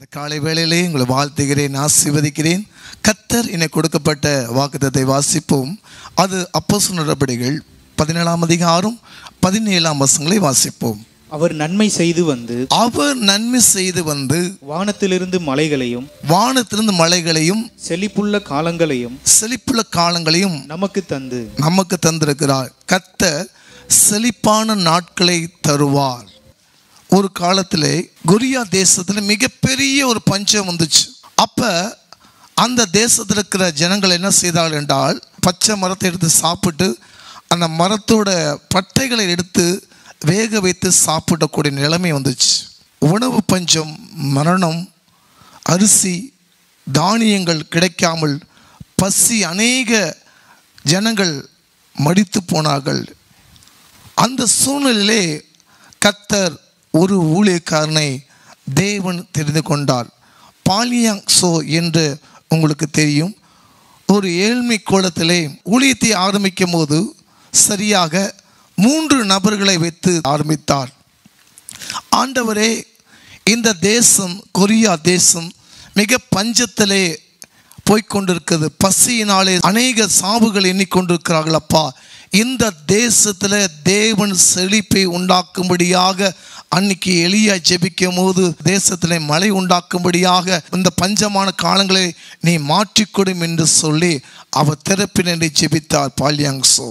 இந்த காலை வேளையிலே உங்களை வாழ்த்துகிறேன் ஆசீர்வதிக்கிறேன் கத்தர் என கொடுக்கப்பட்ட வாக்குத்தத்தை வாசிப்போம் அது அப்போஸ் நடபடிகள் பதினேழாம் அதிகாரம் பதினேழாம் வசங்களை வாசிப்போம் அவர் நன்மை செய்து வந்து அவர் நன்மை செய்து வந்து வானத்திலிருந்து மலைகளையும் வானத்திலிருந்து மலைகளையும் செழிப்புள்ள காலங்களையும் செழிப்புள்ள காலங்களையும் நமக்கு தந்து நமக்கு தந்திருக்கிறார் கத்தர் செழிப்பான நாட்களை தருவார் ஒரு காலத்திலே கொரியா தேசத்தில் மிகப்பெரிய ஒரு பஞ்சம் வந்துச்சு அப்போ அந்த தேசத்தில் இருக்கிற ஜனங்கள் என்ன செய்தார்கள் என்றால் பச்சை மரத்தை எடுத்து சாப்பிட்டு அந்த மரத்தோட பட்டைகளை எடுத்து வேக வைத்து சாப்பிடக்கூடிய நிலைமை வந்துச்சு உணவு பஞ்சம் மரணம் அரிசி தானியங்கள் கிடைக்காமல் பசி அநேக ஜனங்கள் மடித்து போனார்கள் அந்த சூழ்நிலையிலே கத்தர் ஒரு ஊழியக்காரனை தேவன் தெரிந்து கொண்டார் பாலியாங் சோ என்று உங்களுக்கு தெரியும் ஒரு ஏழ்மை கோலத்திலே ஊழியத்தை ஆரம்பிக்கும் போது சரியாக மூன்று நபர்களை வைத்து ஆரம்பித்தார் ஆண்டவரே இந்த தேசம் கொரியா தேசம் மிக பஞ்சத்திலே போய்க்கொண்டிருக்கிறது பசியினாலே அநேக சாவுகள் எண்ணிக்கொண்டிருக்கிறார்கள் அப்பா இந்த தேசத்தில் தேவன் செழிப்பை உண்டாக்கும்படியாக அன்னைக்கு எளியா ஜெபிக்கும் போது தேசத்தில் மழை உண்டாக்கும்படியாக இந்த பஞ்சமான காலங்களை நீ மாற்றிக்கொடும் என்று சொல்லி அவர் திறப்பினரை ஜெபித்தார் பால்யாங்சோ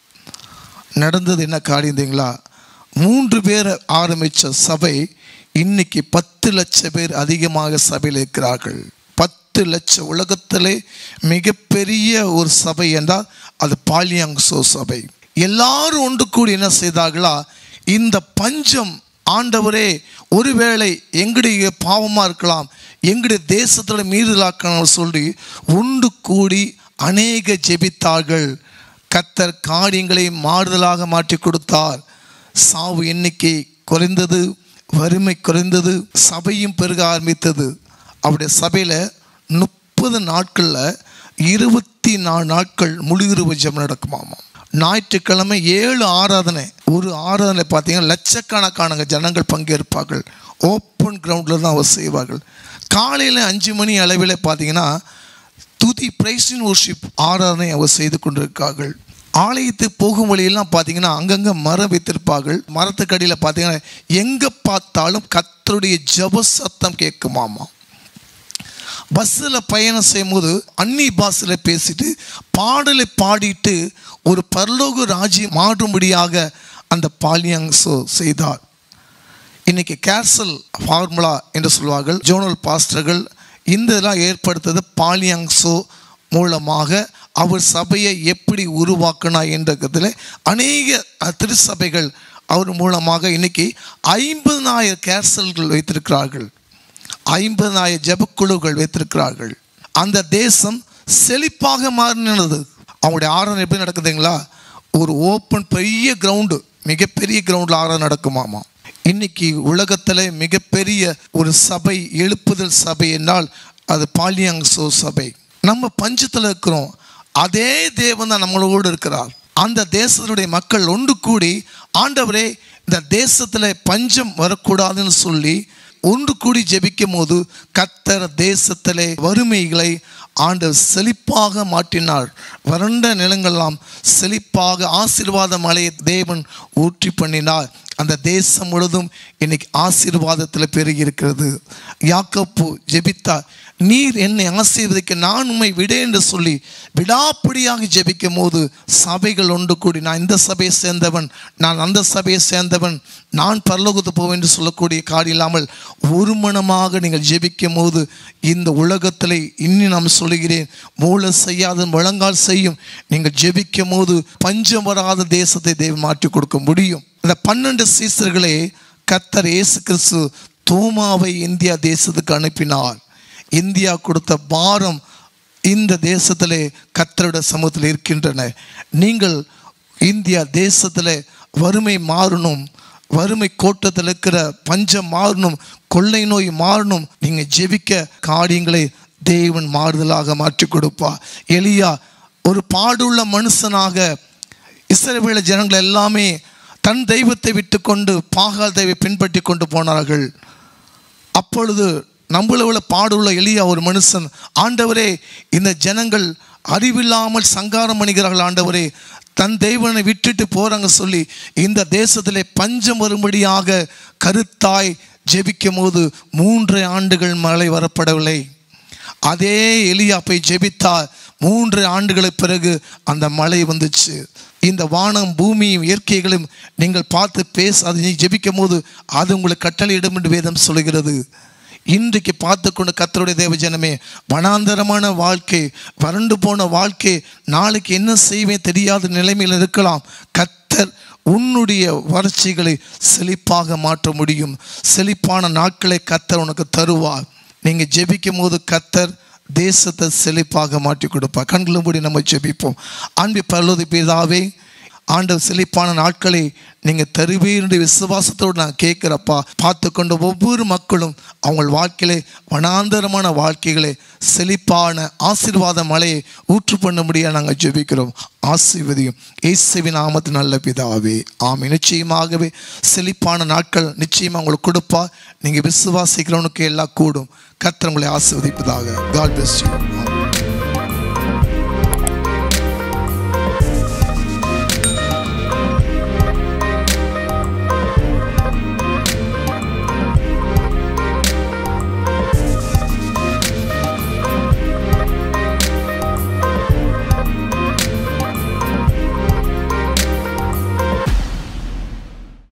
நடந்தது என்ன காரியந்தீங்களா மூன்று பேர் ஆரம்பித்த சபை இன்னைக்கு பத்து லட்சம் பேர் அதிகமாக சபையில் இருக்கிறார்கள் பத்து லட்சம் உலகத்திலே மிகப்பெரிய ஒரு சபை என்றால் அது பாலியாங்சோ சபை எல்லாரும் ஒன்று கூடி என்ன செய்தார்களா இந்த பஞ்சம் ஆண்டவரே ஒருவேளை எங்களுடைய பாவமாக இருக்கலாம் எங்களுடைய தேசத்தில் மீறுதலாக்கணும் சொல்லி ஒன்று கூடி அநேக ஜெபித்தார்கள் கத்தர் காரியங்களை மாறுதலாக மாற்றி கொடுத்தார் சாவு எண்ணிக்கை குறைந்தது வறுமை குறைந்தது சபையும் பெருக ஆரம்பித்தது அவருடைய சபையில் முப்பது நாட்களில் இருபத்தி நாலு நாட்கள் முழுகிருவு ஜெபம் நடக்குமாமா ஞாயிற்றுக்கிழமை ஏழு ஆராதனை ஒரு ஆராதனை பார்த்தீங்கன்னா லட்சக்கணக்கான ஜனங்கள் பங்கேற்பார்கள் ஓப்பன் கிரவுண்டில் தான் அவர் செய்வார்கள் காலையில் அஞ்சு மணி அளவில் பார்த்தீங்கன்னா துதி பிரைஸின் worship ஆராதனை அவர் செய்து கொண்டிருக்கார்கள் ஆலயத்துக்கு போகும் வழியெல்லாம் பார்த்தீங்கன்னா அங்கங்கே மரம் வைத்திருப்பார்கள் மரத்துக்கு அடியில் பார்த்தீங்கன்னா எங்கே பார்த்தாலும் கத்தருடைய ஜப சத்தம் கேட்குமாமா பஸ்ஸில் பயணம் செய்யும்போது அன்னி பாஸில் பேசிட்டு பாடலை பாடிட்டு ஒரு பரலோக ராஜ்யம் மாறும்படியாக அந்த பாலியங்ஸோ செய்தார் இன்னைக்கு கேர்சல் ஃபார்முலா என்று சொல்வார்கள் ஜோனல் பாஸ்டர்கள் இந்த இதெல்லாம் ஏற்படுத்தது பாலியங்ஸோ மூலமாக அவர் சபையை எப்படி உருவாக்கினா என்றதில் அநேக அஹ், திருச்சபைகள் அவர் மூலமாக இன்னைக்கு ஐம்பதனாயிரம் கேர்சல்கள் வைத்திருக்கிறார்கள் ஐம்பதாயிரம் ஜெபக்குழுக்கள் வைத்திருக்கிறார்கள் அந்த தேசம் செழிப்பாக மாறினது அவங்களுடைய ஆராதனை எப்படி நடக்குதுங்களா ஒரு ஓப்பன் பெரிய கிரவுண்டு மிகப்பெரிய கிரவுண்டில் ஆராதனை நடக்குமாமா இன்னைக்கு உலகத்தில் மிகப்பெரிய ஒரு சபை எழுப்புதல் சபை என்றால் அது பாலியங்சோ சபை நம்ம பஞ்சத்தில் இருக்கிறோம் அதே தேவன் தான் நம்மளோடு இருக்கிறார் அந்த தேசத்துடைய மக்கள் ஒன்று கூடி ஆண்டவரே இந்த தேசத்தில் பஞ்சம் வரக்கூடாதுன்னு சொல்லி ஒன்று கூடி ஜெபிக்கும் போது கத்தர் தேசத்திலே வறுமைகளை ஆண்டவர் செழிப்பாக மாற்றினார் வறண்ட நிலங்களெல்லாம் செழிப்பாக ஆசீர்வாத மலையை தேவன் ஊற்றி பண்ணினார் அந்த தேசம் முழுதும் இன்னைக்கு ஆசீர்வாதத்தில் பெருகி இருக்கிறது யாக்கப்பு ஜெபித்தார் நீர் என்னை ஆசீர்வதிக்க நான் உம்மை விட என்று சொல்லி விடாப்பிடியாக ஜெபிக்கும் போது சபைகள் ஒன்று கூடி நான் இந்த சபையை சேர்ந்தவன் நான் அந்த சபையை சேர்ந்தவன் நான் பரலோகத்து போவேன் என்று சொல்லக்கூடிய காரியம் இல்லாமல் ஒரு மனமாக நீங்கள் ஜெபிக்கும் போது இந்த உலகத்தில் இன்னும் நான் சொல்லுகிறேன் மூல செய்யாத முழங்கால் செய்யும் நீங்கள் ஜெபிக்கும் போது பஞ்சம் வராத தேசத்தை தேவன் மாற்றி கொடுக்க முடியும் அந்த பன்னெண்டு சீசர்களே கத்தர் இயேசு கிறிஸ்து தோமாவை இந்தியா தேசத்துக்கு அனுப்பினார் இந்தியா கொடுத்த பாரம் இந்த தேசத்திலே கத்தருடைய சமூகத்தில் இருக்கின்றன நீங்கள் இந்தியா தேசத்தில் வறுமை மாறணும் வறுமை கோட்டத்தில் இருக்கிற பஞ்சம் மாறணும் கொள்ளை நோய் மாறணும் நீங்கள் ஜெபிக்க காரியங்களை தேவன் மாறுதலாக மாற்றி கொடுப்பா எலியா ஒரு பாடுள்ள மனுஷனாக இஸ்ரவேல ஜனங்கள் எல்லாமே தன் தெய்வத்தை விட்டுக்கொண்டு பாகால் தெய்வை பின்பற்றி கொண்டு போனார்கள் அப்பொழுது நம்மள உள்ள பாடுள்ள எளிய ஒரு மனுஷன் ஆண்டவரே இந்த ஜனங்கள் அறிவில்லாமல் சங்காரம் பண்ணுகிறார்கள் ஆண்டவரே தன் தெய்வனை விட்டுட்டு போறாங்க சொல்லி இந்த தேசத்திலே பஞ்சம் வரும்படியாக கருத்தாய் ஜெபிக்கும் போது மூன்று ஆண்டுகள் மழை வரப்படவில்லை அதே எலியா போய் ஜெபித்தார் மூன்று ஆண்டுகளுக்கு பிறகு அந்த மழை வந்துச்சு இந்த வானம் பூமியும் இயற்கைகளும் நீங்கள் பார்த்து பேச அது நீ ஜெபிக்கும் போது அது உங்களுக்கு கட்டளையிடும் என்று வேதம் சொல்கிறது இன்றைக்கு பார்த்து கொண்டு கத்தருடைய தேவஜனமே வனாந்தரமான வாழ்க்கை வறண்டு போன வாழ்க்கை நாளைக்கு என்ன செய்வேன் தெரியாத நிலைமையில் இருக்கலாம் கத்தர் உன்னுடைய வறட்சிகளை செழிப்பாக மாற்ற முடியும் செழிப்பான நாட்களை கத்தர் உனக்கு தருவார் நீங்கள் ஜெபிக்கும் போது கத்தர் தேசத்தை செழிப்பாக மாற்றி கொடுப்பார் கண்களும் மூடி நம்ம ஜெபிப்போம் அன்பு பரலோதி பிதாவே ஆண்டவர் செழிப்பான நாட்களை நீங்கள் தருவீருடைய விசுவாசத்தோடு நான் கேட்குறப்பா பார்த்து கொண்ட ஒவ்வொரு மக்களும் அவங்க வாழ்க்கையிலே வனாந்தரமான வாழ்க்கைகளை செழிப்பான ஆசீர்வாத மழையை ஊற்று பண்ண முடிய நாங்கள் ஜெபிக்கிறோம் ஆசீர்வதியும் இயேசுவின் நாமத்து நல்ல பிதாவே ஆமை நிச்சயமாகவே செழிப்பான நாட்கள் நிச்சயமாக உங்களுக்கு கொடுப்பா நீங்கள் விசுவாசிக்கிறவனுக்கு எல்லாம் கூடும் கர்த்தர் உங்களை ஆசீர்வதிப்பதாக காட் பிளஸ் யூ